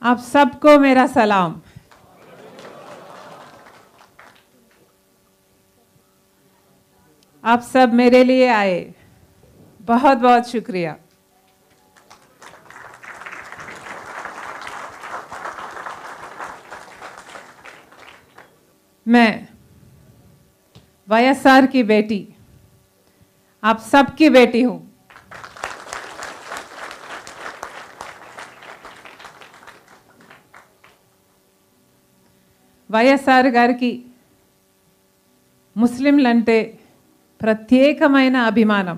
आप सबको मेरा सलाम आप सब मेरे लिए आए बहुत बहुत शुक्रिया मैं वाईएसआर की बेटी आप सबकी बेटी हूं వైఎస్ఆర్ గారికి ముస్లింలంటే ప్రత్యేకమైన అభిమానం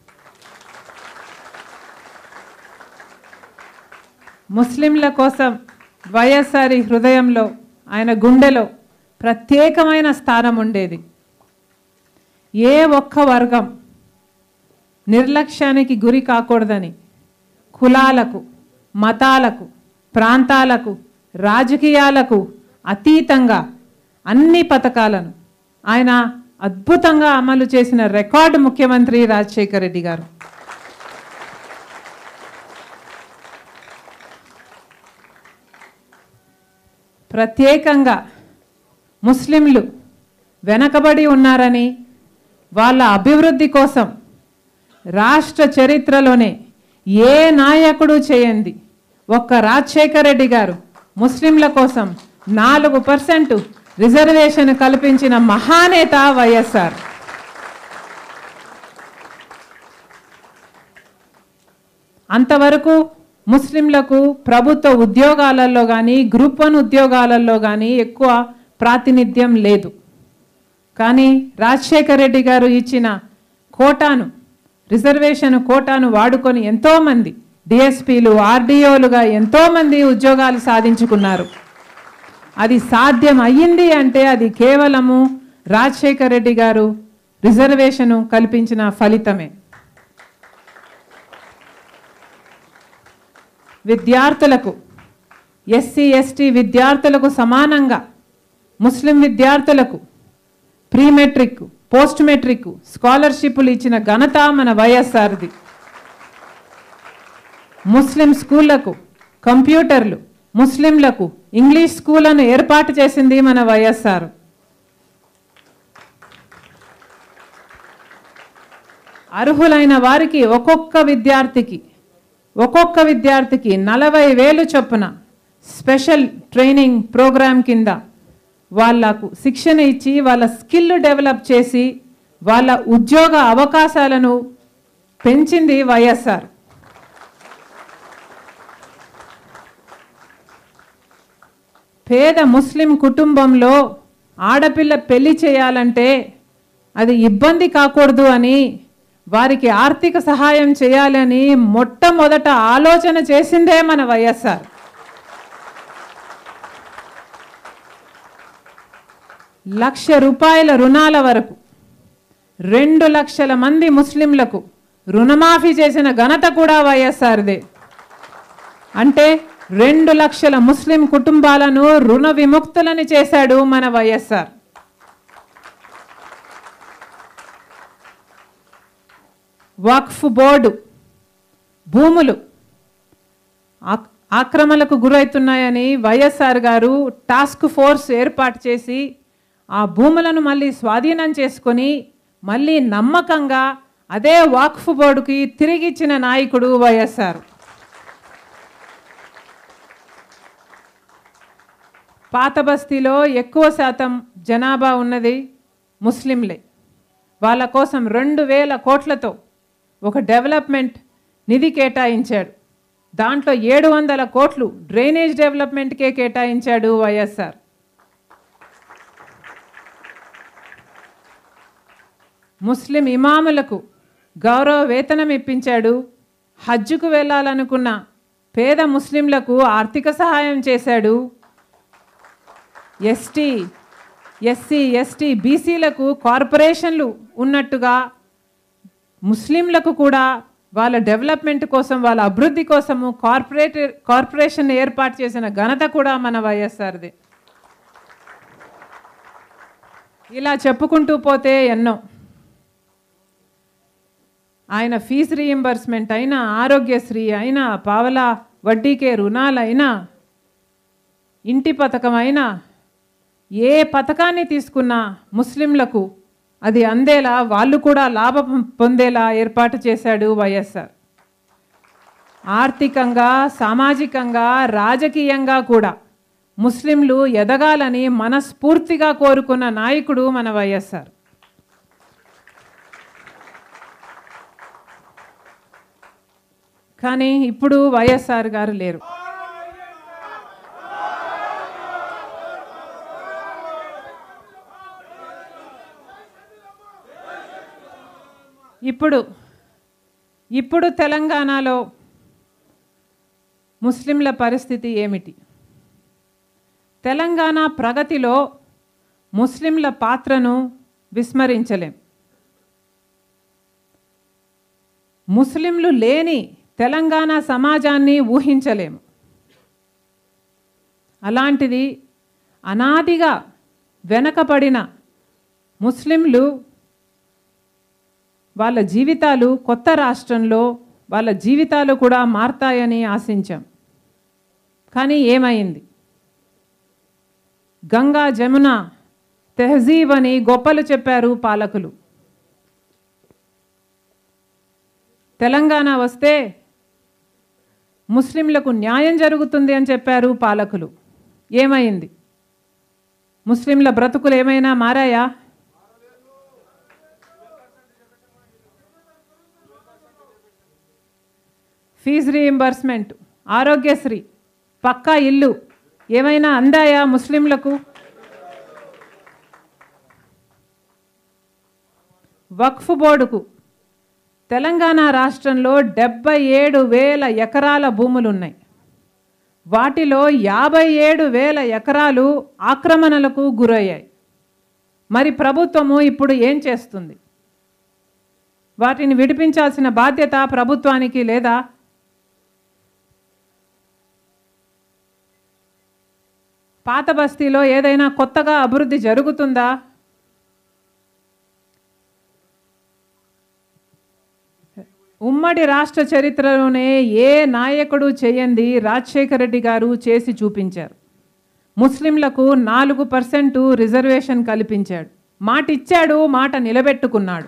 ముస్లింల కోసం వైఎస్ఆర్ హృదయంలో ఆయన గుండెలో ప్రత్యేకమైన స్థానం ఉండేది ఏ ఒక్క వర్గం నిర్లక్ష్యానికి గురి కాకూడదని కులాలకు మతాలకు ప్రాంతాలకు రాజకీయాలకు అతీతంగా అన్ని పథకాలను ఆయన అద్భుతంగా అమలు చేసిన రికార్డు ముఖ్యమంత్రి రాజశేఖర రెడ్డి గారు ప్రత్యేకంగా ముస్లింలు వెనకబడి ఉన్నారని వాళ్ళ అభివృద్ధి కోసం రాష్ట్ర చరిత్రలోనే ఏ నాయకుడు చేయండి ఒక్క రాజశేఖర రెడ్డి గారు ముస్లింల కోసం నాలుగు పర్సెంట్ రిజర్వేషన్ కల్పించిన మహానేత వైఎస్ఆర్ అంతవరకు ముస్లింలకు ప్రభుత్వ ఉద్యోగాలలో కానీ గ్రూప్ వన్ ఉద్యోగాలలో కానీ ఎక్కువ ప్రాతినిధ్యం లేదు కానీ రాజశేఖర రెడ్డి గారు ఇచ్చిన కోటాను రిజర్వేషన్ కోటాను వాడుకొని ఎంతోమంది డిఎస్పీలు ఆర్డీఓలుగా ఎంతోమంది ఉద్యోగాలు సాధించుకున్నారు అది సాధ్యం అయ్యింది అంటే అది కేవలము రాజశేఖర రెడ్డి గారు రిజర్వేషను కల్పించిన ఫలితమే విద్యార్థులకు ఎస్సీ ఎస్టీ విద్యార్థులకు సమానంగా ముస్లిం విద్యార్థులకు ప్రీ మెట్రిక్ పోస్ట్ మెట్రిక్ స్కాలర్షిప్లు ఇచ్చిన ఘనత మన వైఎస్ఆర్ది ముస్లిం స్కూళ్లకు కంప్యూటర్లు ముస్లింలకు ఇంగ్లీష్ స్కూళ్లను ఏర్పాటు చేసింది మన వైఎస్ఆర్ అర్హులైన వారికి ఒక్కొక్క విద్యార్థికి ఒక్కొక్క విద్యార్థికి నలభై వేలు చొప్పున స్పెషల్ ట్రైనింగ్ ప్రోగ్రాం కింద వాళ్ళకు శిక్షణ ఇచ్చి వాళ్ళ స్కిల్ డెవలప్ చేసి వాళ్ళ ఉద్యోగ అవకాశాలను పెంచింది వైఎస్ఆర్ పేద ముస్లిం కుటుంబంలో ఆడపిల్ల పెళ్లి చేయాలంటే అది ఇబ్బంది కాకూడదు అని వారికి ఆర్థిక సహాయం చేయాలని మొట్టమొదట ఆలోచన చేసిందే మన వైఎస్ఆర్ లక్ష రూపాయల రుణాల వరకు రెండు లక్షల మంది ముస్లింలకు రుణమాఫీ చేసిన ఘనత కూడా వైఎస్ఆర్దే అంటే రెండు లక్షల ముస్లిం కుటుంబాలను రుణ విముక్తులని చేశాడు మన వైఎస్ఆర్ వక్ఫ్ బోర్డు భూములు ఆక్- ఆక్రమణలకు గురవుతున్నాయని వైఎస్ఆర్ గారు టాస్క్ ఫోర్స్ ఏర్పాటు చేసి ఆ భూములను మళ్ళీ స్వాధీనం చేసుకొని మళ్ళీ నమ్మకంగా అదే వక్ఫ్ బోర్డుకి తిరిగిచ్చిన నాయకుడు వైఎస్ఆర్ పాత బస్తీలో ఎక్కువ శాతం జనాభా ఉన్నది ముస్లింలే వాళ్ళ కోసం రెండు వేల కోట్లతో ఒక డెవలప్మెంట్ నిధి కేటాయించాడు దాంట్లో ఏడు వందల కోట్లు డ్రైనేజ్ డెవలప్మెంట్కే కేటాయించాడు వైఎస్ఆర్ ముస్లిం ఇమాములకు గౌరవ వేతనం ఇప్పించాడు హజ్జుకు వెళ్ళాలనుకున్న పేద ముస్లింలకు ఆర్థిక సహాయం చేశాడు ఎస్టీ ఎస్సీ ఎస్టీ బీసీలకు కార్పొరేషన్లు ఉన్నట్టుగా ముస్లింలకు కూడా వాళ్ళ డెవలప్మెంట్ కోసం వాళ్ళ అభివృద్ధి కోసము కార్పొరేట్ కార్పొరేషన్ ఏర్పాటు చేసిన ఘనత కూడా మన వైఎస్ఆర్ది ఇలా చెప్పుకుంటూ పోతే ఎన్నో ఆయన ఫీజు రీయింబర్స్మెంట్ అయినా ఆరోగ్యశ్రీ అయినా పావలా వడ్డీకే రుణాలైనా ఇంటి పథకమైనా ఏ పథకాన్ని తీసుకున్నా ముస్లింలకు అది అందేలా వాళ్ళు కూడా లాభం పొందేలా ఏర్పాటు చేశాడు వైఎస్ఆర్ ఆర్థికంగా సామాజికంగా రాజకీయంగా కూడా ముస్లింలు ఎదగాలని మనస్ఫూర్తిగా కోరుకున్న నాయకుడు మన వైఎస్ఆర్ కానీ ఇప్పుడు వైఎస్ఆర్ గారు లేరు ఇప్పుడు ఇప్పుడు తెలంగాణలో ముస్లింల పరిస్థితి ఏమిటి తెలంగాణ ప్రగతిలో ముస్లింల పాత్రను విస్మరించలేం ముస్లింలు లేని తెలంగాణ సమాజాన్ని ఊహించలేము అలాంటిది అనాదిగా వెనకబడిన ముస్లింలు వాళ్ళ జీవితాలు కొత్త రాష్ట్రంలో వాళ్ళ జీవితాలు కూడా మారతాయని ఆశించాం కానీ ఏమైంది గంగా జమున తెహజీబ్ అని గొప్పలు చెప్పారు పాలకులు తెలంగాణ వస్తే ముస్లింలకు న్యాయం జరుగుతుంది అని చెప్పారు పాలకులు ఏమైంది ముస్లింల బ్రతుకులు ఏమైనా మారాయా ఫీజు రీయింబర్స్మెంట్ ఆరోగ్యశ్రీ పక్కా ఇల్లు ఏమైనా అందాయా ముస్లింలకు వక్ఫ్ బోర్డుకు తెలంగాణ రాష్ట్రంలో డెబ్బై ఏడు వేల ఎకరాల భూములు ఉన్నాయి వాటిలో యాభై ఏడు వేల ఎకరాలు ఆక్రమణలకు గురయ్యాయి మరి ప్రభుత్వము ఇప్పుడు ఏం చేస్తుంది వాటిని విడిపించాల్సిన బాధ్యత ప్రభుత్వానికి లేదా పాత బస్తీలో ఏదైనా కొత్తగా అభివృద్ధి జరుగుతుందా ఉమ్మడి రాష్ట్ర చరిత్రలోనే ఏ నాయకుడు చేయంది రాజశేఖర రెడ్డి గారు చేసి చూపించారు ముస్లింలకు నాలుగు పర్సెంట్ రిజర్వేషన్ కల్పించాడు మాట ఇచ్చాడు మాట నిలబెట్టుకున్నాడు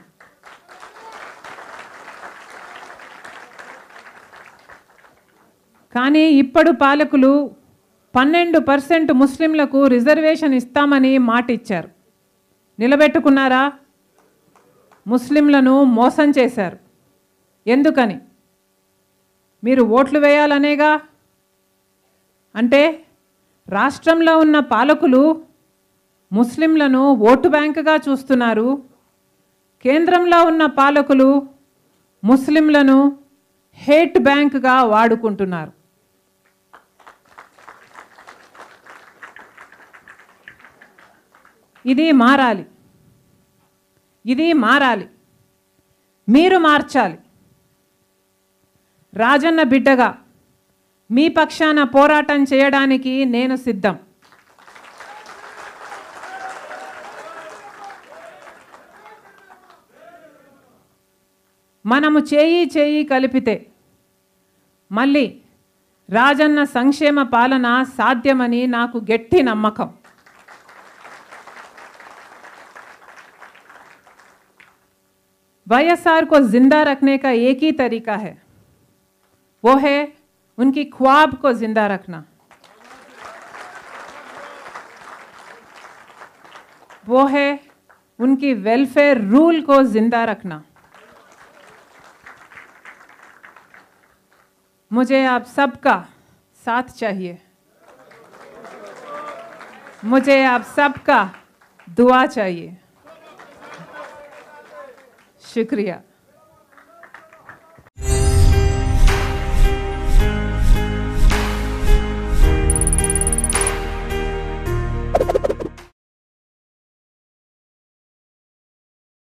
కానీ ఇప్పుడు పాలకులు పన్నెండు పర్సెంట్ ముస్లింలకు రిజర్వేషన్ ఇస్తామని మాట ఇచ్చారు నిలబెట్టుకున్నారా ముస్లింలను మోసం చేశారు ఎందుకని మీరు ఓట్లు వేయాలనేగా అంటే రాష్ట్రంలో ఉన్న పాలకులు ముస్లింలను ఓటు బ్యాంకుగా చూస్తున్నారు కేంద్రంలో ఉన్న పాలకులు ముస్లింలను హేట్ బ్యాంకుగా వాడుకుంటున్నారు ఇది మారాలి ఇది మారాలి మీరు మార్చాలి రాజన్న బిడ్డగా మీ పక్షాన పోరాటం చేయడానికి నేను సిద్ధం మనము చేయి చేయి కలిపితే మళ్ళీ రాజన్న సంక్షేమ పాలన సాధ్యమని నాకు గట్టి నమ్మకం वाईएसआर को जिंदा रखने का एक ही तरीका है वो है उनकी ख्वाब को जिंदा रखना वो है उनकी वेलफेयर रूल को जिंदा रखना मुझे आप सबका साथ चाहिए मुझे आप सबका दुआ चाहिए शुक्रिया